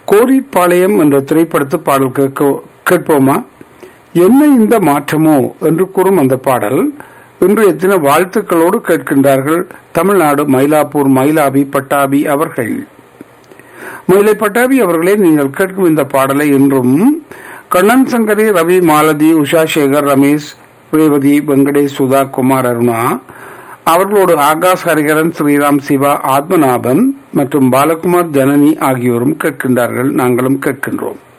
கோரிப்பாளையம் என்ற திரைப்படத்து பாடல் கேட்க கேட்போமா என்ன இந்த மாற்றமோ என்று கூறும் அந்த பாடல் இன்று எத்தனை வாழ்த்துக்களோடு கேட்கின்றார்கள் தமிழ்நாடு மயிலாப்பூர் மயிலாபி பட்டாபி அவர்கள் மயிலை பட்டாபி அவர்களே நீங்கள் கேட்கும் இந்த பாடலை இன்றும் கண்ணன் சங்கரி ரவி மாலதி உஷா சேகர் ரமேஷ் ரேவதி வெங்கடேஷ் சுதா குமார் அருணா அவர்களோடு ஆகாஷ் ஹரிகரன் ஸ்ரீராம் சிவா ஆத்மநாபன் மற்றும் பாலகுமார் ஜனனி ஆகியோரும் கேட்கின்றார்கள் நாங்களும் கேட்கின்றோம்